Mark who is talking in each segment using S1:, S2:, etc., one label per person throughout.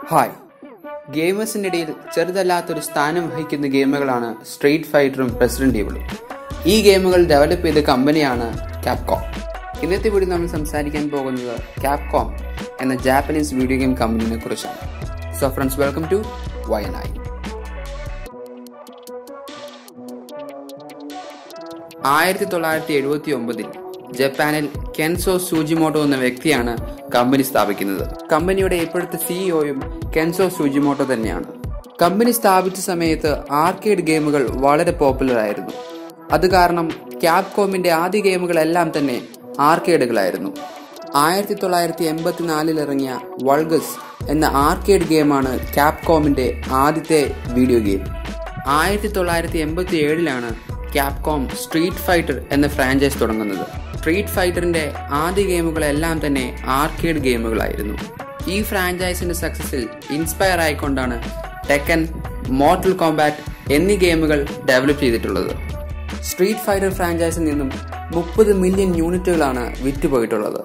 S1: hi ഗെയിമേഴ്സിന്റെ ഇടയിൽ ചെറുതല്ലാത്തൊരു സ്ഥാനം വഹിക്കുന്ന ഗെയിമുകളാണ് സ്ട്രീറ്റ് ഫൈറ്ററും പ്രസിഡന്റ് ഈവിളും ഈ ഗെയിമുകൾ ഡെവലപ്പ് ചെയ്ത കമ്പനിയാണ് ക്യാപ്കോം ഇന്നത്തെ വീഡിയോ നമ്മൾ സംസാരിക്കാൻ പോകുന്നത് ക്യാപ്കോം എന്ന ജാപ്പനീസ് വീഡിയോ ഗെയിം കമ്പനിയെ കുറിച്ചാണ് സോ ഫ്രണ്ട്സ് വെൽക്കം ടു വയനായി ആയിരത്തി തൊള്ളായിരത്തി എഴുപത്തി ഒമ്പതിൽ ജപ്പാനിൽ കെൻസോ സൂജിമോട്ടോ എന്ന വ്യക്തിയാണ് കമ്പനി സ്ഥാപിക്കുന്നത് കമ്പനിയുടെ ഇപ്പോഴത്തെ സിഇഒയും കെൻസോ സൂജിമോട്ടോ തന്നെയാണ് കമ്പനി സ്ഥാപിച്ച സമയത്ത് ആർക്കേഡ് ഗെയിമുകൾ വളരെ പോപ്പുലർ ആയിരുന്നു അത് കാരണം ക്യാപ്കോമിന്റെ ആദ്യ ഗെയിമുകളെല്ലാം തന്നെ ആർക്കേഡുകളായിരുന്നു ആയിരത്തി തൊള്ളായിരത്തി എൺപത്തിനാലിൽ ഇറങ്ങിയ വൾഗസ് എന്ന ആർക്കേഡ് ഗെയിമാണ് ക്യാപ്കോമിന്റെ ആദ്യത്തെ വീഡിയോ ഗെയിം ആയിരത്തി തൊള്ളായിരത്തി എൺപത്തി ഏഴിലാണ് ക്യാപ്കോം സ്ട്രീറ്റ് ഫൈറ്റർ എന്ന ഫ്രാഞ്ചൈസ് തുടങ്ങുന്നത് സ്ട്രീറ്റ് ഫൈറ്ററിന്റെ ആദ്യ ഗെയിമുകളെല്ലാം തന്നെ ആർക്കേഡ് ഗെയിമുകളായിരുന്നു ഈ ഫ്രാഞ്ചൈസിന്റെ സക്സസിൽ ഇൻസ്പയർ ആയിക്കൊണ്ടാണ് ടെക്കൻ മോർട്ടൽ കോമ്പാറ്റ് എന്നീ ഗെയിമുകൾ ഡെവലപ്പ് ചെയ്തിട്ടുള്ളത് സ്ട്രീറ്റ് ഫൈറ്റർ ഫ്രാഞ്ചൈസിൽ നിന്നും മുപ്പത് മില്യൺ യൂണിറ്റുകളാണ് വിറ്റുപോയിട്ടുള്ളത്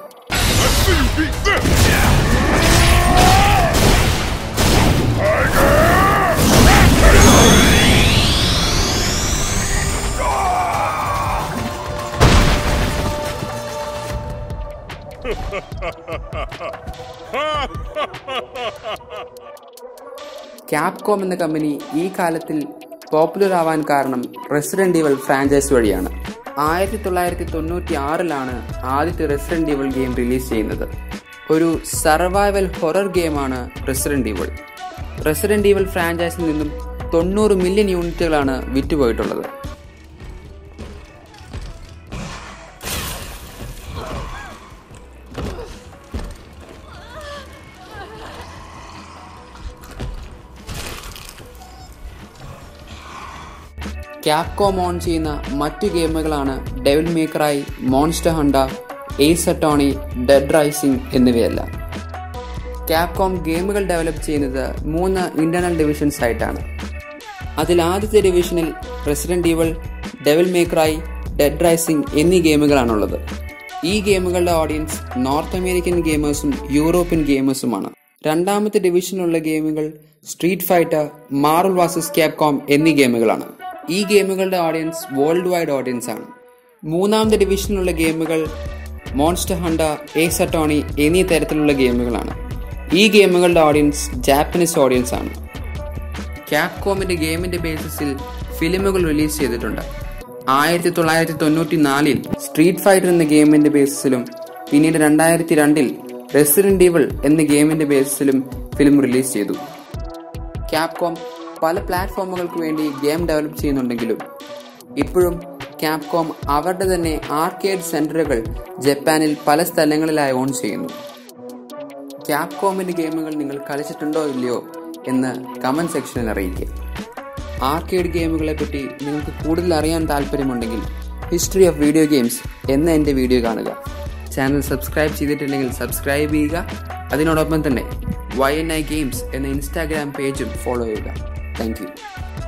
S1: ക്യാപ്കോം എന്ന കമ്പനി ഈ കാലത്തിൽ പോപ്പുലർ ആവാൻ കാരണം റെസിഡന്റ് ഈവൽ ഫ്രാഞ്ചൈസ് വഴിയാണ് ആയിരത്തി തൊള്ളായിരത്തി തൊണ്ണൂറ്റി ആറിലാണ് ആദ്യത്തെ റെസിഡന്റ് ഈവൽ ഗെയിം റിലീസ് ചെയ്യുന്നത് ഒരു സർവൈവൽ ഹൊറർ ഗെയിമാണ് റെസിഡന്റ് ഈവൽ റെസിഡന്റ് ഈവൽ ഫ്രാഞ്ചൈസിൽ നിന്നും തൊണ്ണൂറ് മില്യൺ യൂണിറ്റുകളാണ് വിറ്റുപോയിട്ടുള്ളത് ക്യാപ്കോം ഓൺ ചെയ്യുന്ന മറ്റു ഗെയിമുകളാണ് Devil May Cry Monster Hunter Ace Attorney Dead Rising എന്നിവയെല്ലാം ക്യാപ്കോം ഗെയിമുകൾ ഡെവലപ്പ് ചെയ്യുന്നത് മൂന്ന് ഇന്റേണൽ ഡിവിഷൻസ് ആയിട്ടാണ് അതിൽ ആദ്യത്തെ ഡിവിഷനിൽ Resident Evil Devil May Cry Dead Rising എന്നീ ഗെയിമുകളാണുള്ളത് ഈ ഗെയിമുകളുടെ ഓഡിയൻസ് നോർത്ത് അമേരിക്കൻ ഗെയിമേഴ്സും യൂറോപ്യൻ ഗെയിമേഴ്സുമാണ് രണ്ടാമത്തെ ഡിവിഷനിലുള്ള ഗെയിമുകൾ Street Fighter Marvel versus Capcom എന്നീ ഗെയിമുകളാണ് ഈ ഗെയിമുകളുടെ ഓഡിയൻസ് വേൾഡ് വൈഡ് ഓഡിയൻസ് ആണ് മൂന്നാമത്തെ ഡിവിഷനിലുള്ള ഗെയിമുകൾ മോൺസ്റ്റർ ഹണ്ട ഏസ് അട്ടോണി എന്നീ തരത്തിലുള്ള ഗെയിമുകളാണ് ഈ ഗെയിമുകളുടെ ഓഡിയൻസ് ജാപ്പനീസ് ഓഡിയൻസ് ആണ് ക്യാപ്കോമിന്റെ ഗെയിമിന്റെ ബേസിസിൽ ഫിലിമുകൾ റിലീസ് ചെയ്തിട്ടുണ്ട് ആയിരത്തി തൊള്ളായിരത്തി തൊണ്ണൂറ്റി നാലിൽ സ്ട്രീറ്റ് ഫൈറ്റർ എന്ന ഗെയിമിന്റെ ബേസിസിലും പിന്നീട് രണ്ടായിരത്തി രണ്ടിൽ റെസിഡന്റ് ഈവൾ എന്ന ഗെയിമിന്റെ ബേസിസിലും ഫിലിം റിലീസ് ചെയ്തു ക്യാപ്കോം പല പ്ലാറ്റ്ഫോമുകൾക്ക് വേണ്ടി ഗെയിം ഡെവലപ്പ് ചെയ്യുന്നുണ്ടെങ്കിലും ഇപ്പോഴും ക്യാപ്കോം അവരുടെ തന്നെ ആർക്കേഡ് സെന്ററുകൾ ജപ്പാനിൽ പല സ്ഥലങ്ങളിലായി ഓൺ ചെയ്യുന്നു ക്യാപ്കോമിന്റെ ഗെയിമുകൾ നിങ്ങൾ കളിച്ചിട്ടുണ്ടോ ഇല്ലയോ എന്ന് കമന്റ് സെക്ഷനിൽ അറിയിക്കുക ആർക്കേഡ് ഗെയിമുകളെ പറ്റി നിങ്ങൾക്ക് കൂടുതൽ അറിയാൻ താല്പര്യമുണ്ടെങ്കിൽ ഹിസ്റ്ററി ഓഫ് വീഡിയോ ഗെയിംസ് എന്ന എൻ്റെ വീഡിയോ കാണുക ചാനൽ സബ്സ്ക്രൈബ് ചെയ്തിട്ടില്ലെങ്കിൽ സബ്സ്ക്രൈബ് ചെയ്യുക അതിനോടൊപ്പം തന്നെ വൈ എൻ ഐ ഗെയിംസ് എന്ന ഇൻസ്റ്റാഗ്രാം പേജും ഫോളോ ചെയ്യുക താങ്ക് യു